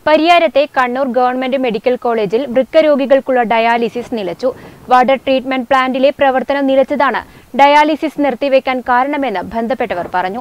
പരിയാരത്തെ Kannur government medical കോളേജിൽ വൃക്ക രോഗികൾക്കുള്ള ഡയാലിസിസ് നിലച്ചു വാട്ടർ ട്രീറ്റ്മെന്റ് പ്ലാന്റിലെ പ്രവർത്തനം നിലച്ചതാണ് ഡയാലിസിസ് നിർത്തിവെക്കാൻ കാരണമെന്ന് ബന്ധപ്പെട്ടവർ പറഞ്ഞു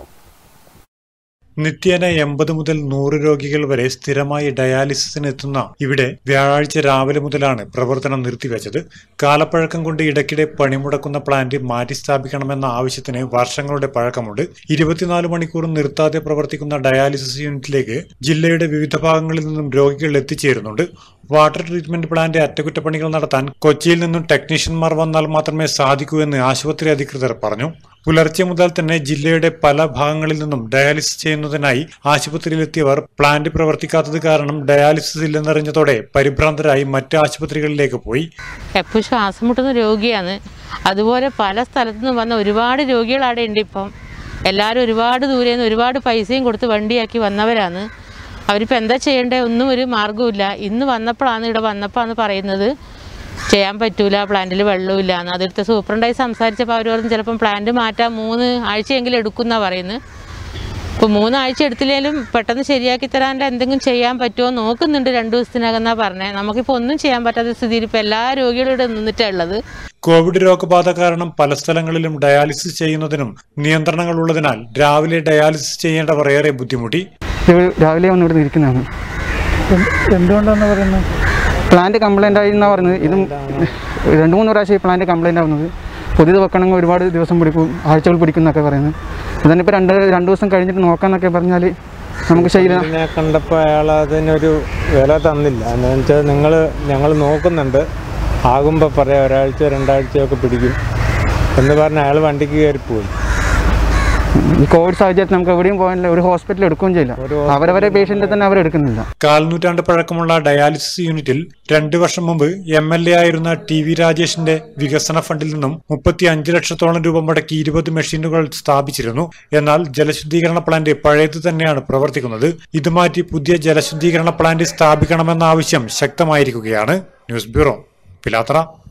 നിത്യേന എൺപത് മുതൽ നൂറ് രോഗികൾ വരെ സ്ഥിരമായി ഡയാലിസിസിന് എത്തുന്ന ഇവിടെ വ്യാഴാഴ്ച രാവിലെ മുതലാണ് പ്രവർത്തനം നിർത്തിവെച്ചത് കാലപ്പഴക്കം കൊണ്ട് ഇടയ്ക്കിടെ പണിമുടക്കുന്ന പ്ലാന്റ് മാറ്റി സ്ഥാപിക്കണമെന്ന ആവശ്യത്തിന് വർഷങ്ങളുടെ പഴക്കമുണ്ട് ഇരുപത്തിനാല് മണിക്കൂറും നിർത്താതെ പ്രവർത്തിക്കുന്ന ഡയാലിസിസ് യൂണിറ്റിലേക്ക് ജില്ലയുടെ വിവിധ ഭാഗങ്ങളിൽ നിന്നും രോഗികൾ എത്തിച്ചേരുന്നുണ്ട് വാട്ടർ ട്രീറ്റ്മെന്റ് പ്ലാന്റ് അറ്റകുറ്റപ്പണികൾ നടത്താൻ കൊച്ചിയിൽ നിന്നും ടെക്നീഷ്യന്മാർ വന്നാൽ മാത്രമേ സാധിക്കൂ എന്ന് ആശുപത്രി അധികൃതർ പറഞ്ഞു പുലർച്ചെ മുതൽ തന്നെ ജില്ലയുടെ പല ഭാഗങ്ങളിൽ നിന്നും ഡയാലിസിസ് ചെയ്യുന്നതിനായി ആശുപത്രിയിലെത്തിയവർ പ്ലാന്റ് പ്രവർത്തിക്കാത്തത് കാരണം ഡയാലിസിസ് ഇല്ലെന്നറിഞ്ഞതോടെ പരിഭ്രാന്തരായി മറ്റ് ആശുപത്രികളിലേക്ക് പോയി എപ്പോൾ ശ്വാസം മുട്ടുന്ന രോഗിയാണ് അതുപോലെ പല സ്ഥലത്തു നിന്ന് വന്ന ഒരുപാട് രോഗികൾ അവിടെ ഉണ്ട് ഇപ്പം എല്ലാവരും ഒരുപാട് ദൂരെ നിന്ന് ഒരുപാട് പൈസയും കൊടുത്ത് വണ്ടിയാക്കി വന്നവരാണ് അവരിപ്പോൾ എന്താ ചെയ്യേണ്ടത് ഒന്നും ഒരു മാർഗ്ഗമില്ല ഇന്ന് വന്നപ്പോഴാണ് ഇവിടെ വന്നപ്പോഴാണ് പറയുന്നത് ചെയ്യാൻ പറ്റൂല പ്ലാന്റിൽ വെള്ളമില്ല എന്ന് അതെടുത്ത് സൂപ്രണ്ടായി സംസാരിച്ചപ്പോൾ അവർ പറഞ്ഞു ചിലപ്പം പ്ലാന്റ് മാറ്റാൻ മൂന്ന് ആഴ്ചയെങ്കിലും എടുക്കുമെന്നാണ് പറയുന്നത് ഇപ്പോൾ മൂന്നാഴ്ച എടുത്തില്ലെങ്കിലും പെട്ടെന്ന് ശരിയാക്കി തരാൻ്റെ എന്തെങ്കിലും ചെയ്യാൻ പറ്റുമോ നോക്കുന്നുണ്ട് രണ്ട് ദിവസത്തിനകം എന്നാണ് പറഞ്ഞത് നമുക്കിപ്പോൾ ഒന്നും ചെയ്യാൻ പറ്റാത്ത സ്ഥിതിയിൽ ഇപ്പോൾ എല്ലാ രോഗികളും ഇവിടെ നിന്നിട്ടാണ് ഉള്ളത് കോവിഡ് രോഗബാധ കാരണം പല സ്ഥലങ്ങളിലും ഡയാലിസിസ് ചെയ്യുന്നതിനും നിയന്ത്രണങ്ങൾ ഉള്ളതിനാൽ രാവിലെ ഡയാലിസിസ് ചെയ്യേണ്ടവർ ഏറെ ബുദ്ധിമുട്ടി ഇത് രാവിലെ വന്ന് ഇവിടെ ഇരിക്കുന്നതാണ് എന്തുകൊണ്ടാണ് പറയുന്നത് പ്ലാന്റ് കംപ്ലൈൻ്റ് ആയി എന്നാണ് പറഞ്ഞത് ഇതും രണ്ട് മൂന്ന് പ്രാവശ്യം ഈ പ്ലാന്റ് കംപ്ലൈൻ്റ് ആവുന്നത് പുതിയത് വെക്കണമെങ്കിൽ ഒരുപാട് ദിവസം പിടിക്കും ആഴ്ചകൾ പിടിക്കും എന്നൊക്കെ പറയുന്നത് ഇതന്നിപ്പോൾ രണ്ട് രണ്ട് ദിവസം കഴിഞ്ഞിട്ട് നോക്കാമെന്നൊക്കെ പറഞ്ഞാൽ നമുക്ക് ശൈല ഇതിനെ കണ്ടപ്പോൾ അയാൾ അതിനൊരു വില തന്നില്ല എന്ന് വെച്ചാൽ നിങ്ങൾ ഞങ്ങൾ നോക്കുന്നുണ്ട് ആകുമ്പോൾ പറയാം ഒരാഴ്ച രണ്ടാഴ്ചയൊക്കെ പിടിക്കും എന്ന് പറഞ്ഞ് അയാൾ വണ്ടിക്ക് കയറിപ്പോയി ഈ കോവിഡ് സാഹചര്യത്തിൽ നമുക്ക് എവിടെയും പോകാനില്ല ഒരു ഹോസ്പിറ്റലിൽ എടുക്കുകയും ചെയ്യില്ല അവരവരെ പേഷ്യൻറ്റ് തന്നെ അവരെടുക്കുന്നില്ല കാൽനൂറ്റാണ്ട് പഴക്കമുള്ള ഡയാലിസിസ് യൂണിറ്റിൽ രണ്ടു വർഷം മുമ്പ് എം എൽ എ ആയിരുന്ന ടി വി രാജേഷിന്റെ വികസന ഫണ്ടിൽ നിന്നും മുപ്പത്തി അഞ്ച് ലക്ഷത്തോളം രൂപ മുടക്കി ഇരുപത് മെഷീനുകൾ സ്ഥാപിച്ചിരുന്നു എന്നാൽ ജലശുദ്ധീകരണ പ്ലാന്റ് പഴയത് തന്നെയാണ് പ്രവർത്തിക്കുന്നത് ഇത് മാറ്റി പുതിയ ജലശുദ്ധീകരണ പ്ലാന്റ് സ്ഥാപിക്കണമെന്ന ആവശ്യം ശക്തമായിരിക്കുകയാണ് ന്യൂസ് ബ്യൂറോ പിലാത്തറ